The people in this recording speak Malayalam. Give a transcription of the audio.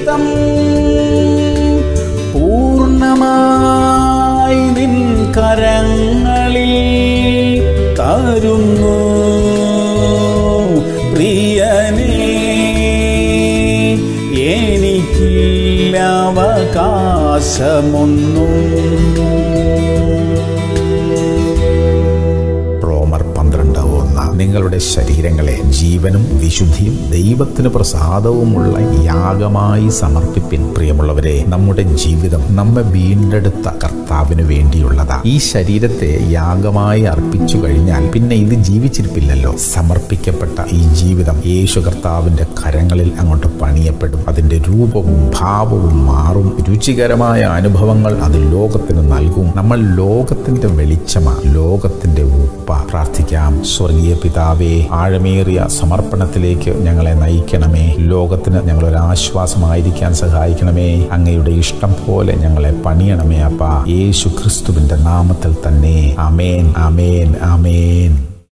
ജീവിതം പൂർണ്ണമായി നിൻ കരങ്ങളിൽ തരുന്നു പ്രിയനേ എനിക്കില്ല അവകാശമൊന്നും റോമർ പന്ത്രണ്ട് ഒന്ന് നിങ്ങളുടെ ശരീരങ്ങളെ ജീവനും വിശുദ്ധിയും ദൈവത്തിന് പ്രസാദവുമുള്ള യാഗമായി സമർപ്പിപ്പിൻ പ്രിയമുള്ളവരെ നമ്മുടെ ജീവിതം നമ്മെ വീണ്ടെടുത്ത കർത്താവിന് വേണ്ടിയുള്ളതാ ഈ ശരീരത്തെ യാഗമായി അർപ്പിച്ചു കഴിഞ്ഞാൽ പിന്നെ ഇത് ജീവിച്ചിരിപ്പില്ലല്ലോ സമർപ്പിക്കപ്പെട്ട ഈ ജീവിതം യേശു കർത്താവിന്റെ കരങ്ങളിൽ അങ്ങോട്ട് പണിയപ്പെടും അതിന്റെ രൂപവും ഭാവവും മാറും രുചികരമായ അനുഭവങ്ങൾ അത് ലോകത്തിന് നൽകും നമ്മൾ ലോകത്തിന്റെ വെളിച്ചമാണ് ലോകത്തിന്റെ ഉപ്പ പ്രാർത്ഥിക്കാം സ്വർഗീയ പിതാവേ ആഴമേറിയ സമർപ്പണത്തിലേക്ക് ഞങ്ങളെ നയിക്കണമേ ലോകത്തിന് ഞങ്ങളൊരു ആശ്വാസമായിരിക്കാൻ സഹായിക്കണമേ അങ്ങയുടെ ഇഷ്ടം പോലെ ഞങ്ങളെ പണിയണമേ അപ്പ യേശു ക്രിസ്തുവിന്റെ നാമത്തിൽ തന്നെ അമേൻ അമേൻ അമേൻ